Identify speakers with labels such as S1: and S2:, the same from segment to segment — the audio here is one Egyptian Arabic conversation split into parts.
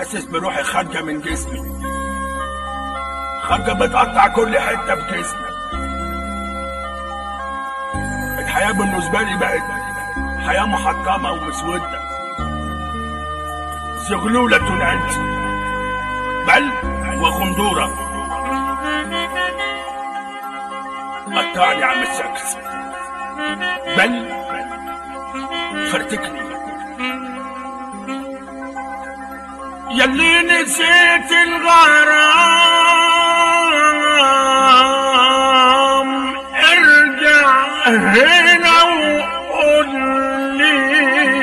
S1: حاسس بروحي خارجه من جسمي خارجه بتقطع كل حته في جسمي الحياه بالنسبه لي بقت حياه محطمه ومسوده زغلوله انت بل وخندوره قطعني يا عم السكس بل فرتكني يلي نسيت الغرام ارجع هنا وقول لي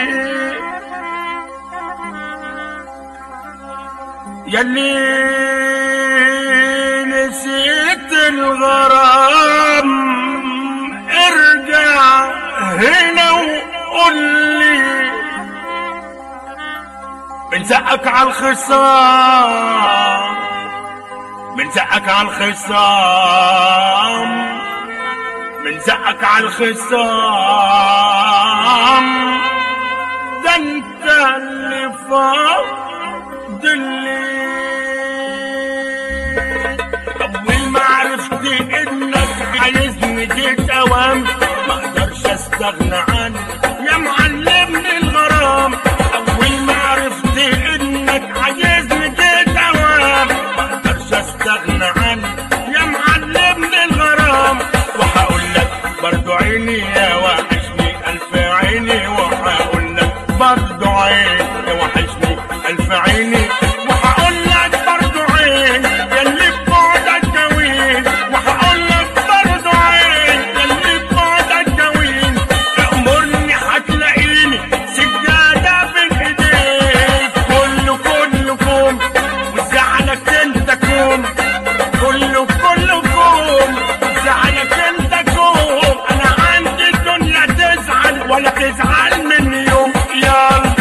S1: يلي نسيت الغرام ارجع هنا وقول لي من زقك على الخصام من زقك على الخصام من زقك على الخصام ده انت اللي فاضلي اول ما عرفت انك عايزني جيت اوام ما اقدرش استغنى عنك يا معلمني الغرام اول ما عرفت انك عايزني جيت اوام ما اقدرش استغنى عنك يا معلمني الغرام وهقول لك برضو عيني يا وحشني الف عيني وهقول لك برضو عيني يا وحشني الف عيني وهقول لك برضو عين يلي ببعدك جوين وهقول لك برضو عين يلي ببعدك جوين امرني هتلاقيني سجادة بين ايديك كله كله كوم وزعلك انت كوم كله كله كوم زعلك انت كوم انا عندي الدنيا تزعل ولا تزعل مني يوم يلا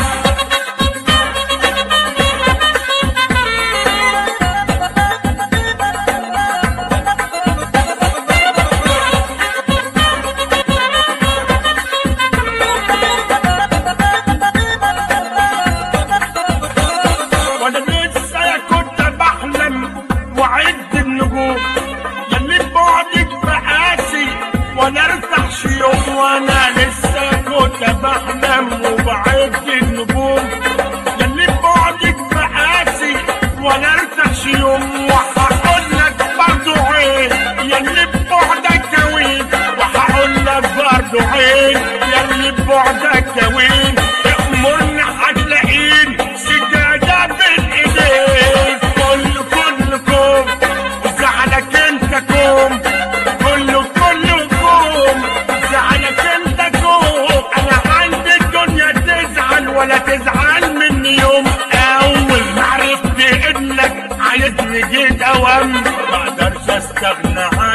S1: وانا لسه كنت بحلم وعد النجوم يلي ببعدك بقاسي وانا ارتاحش يوم وانا لسه كنت بحلم وبعد النجوم يلي ببعدك بقاسي وانا ارتاحش يوم وهقول لك برضو عين يلي ببعدك كوين وهقول لك برضو عين يلي ببعدك كوين تأمرني هتلاقيني سجادة بين ايديك كله كله كوم زعلك انت كوم كله كله كوم زعلك انت كوم انا عندي الدنيا تزعل ولا تزعل مني يوم اول ما عرفت انك عايزني جيت اوام ما اقدرش استغنى عنك